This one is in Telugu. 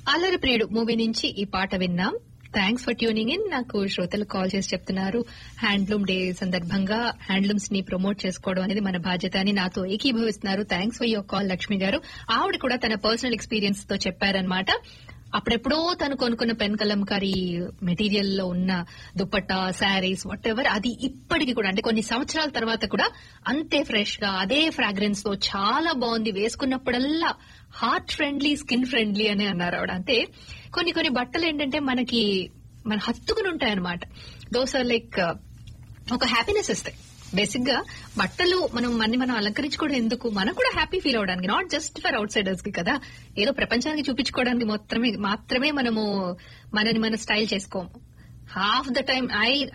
అల్లరి ప్రియుడు మూవీ నుంచి ఈ పాట విన్నాం థ్యాంక్స్ ఫర్ ట్యూనింగ్ ఇన్ నాకు శ్రోతలు కాల్ చేసి చెప్తున్నారు హ్యాండ్లూమ్ డే సందర్భంగా హ్యాండ్లూమ్స్ ని ప్రమోట్ చేసుకోవడం అనేది మన బాధ్యత అని నాతో ఏకీభవిస్తున్నారు thanks for your call Lakshmi garu ఆవిడ కూడా తన పర్సనల్ ఎక్స్పీరియన్స్ తో చెప్పారనమాట అప్పుడెప్పుడో తను కొనుక్కున్న పెన్ కలంకారీ మెటీరియల్ లో ఉన్న దుపట్టా శారీస్ వాట్ ఎవర్ అది ఇప్పటికి కూడా అంటే కొన్ని సంవత్సరాల తర్వాత కూడా అంతే ఫ్రెష్ గా అదే ఫ్రాగ్రెన్స్ తో చాలా బాగుంది వేసుకున్నప్పుడల్లా హార్ట్ ఫ్రెండ్లీ స్కిన్ ఫ్రెండ్లీ అని అన్నారు ఆవిడ అంటే కొన్ని కొన్ని బట్టలు ఏంటంటే మనకి మన హత్తుకుని ఉంటాయన్నమాట దోస్ ఆర్ లైక్ ఒక హ్యాపీనెస్ ఇస్తాయి బేసిక్ గా బట్టలు మనం మన్ని మనం అలంకరించుకోవడం ఎందుకు మనం కూడా హ్యాపీ ఫీల్ అవడానికి not just for outsiders కి కదా ఏదో ప్రపంచానికి చూపించుకోవడానికి మాత్రమే మాత్రమే మనము మనని మన స్టైల్ చేసుకోము హాఫ్ ద టైం ఐ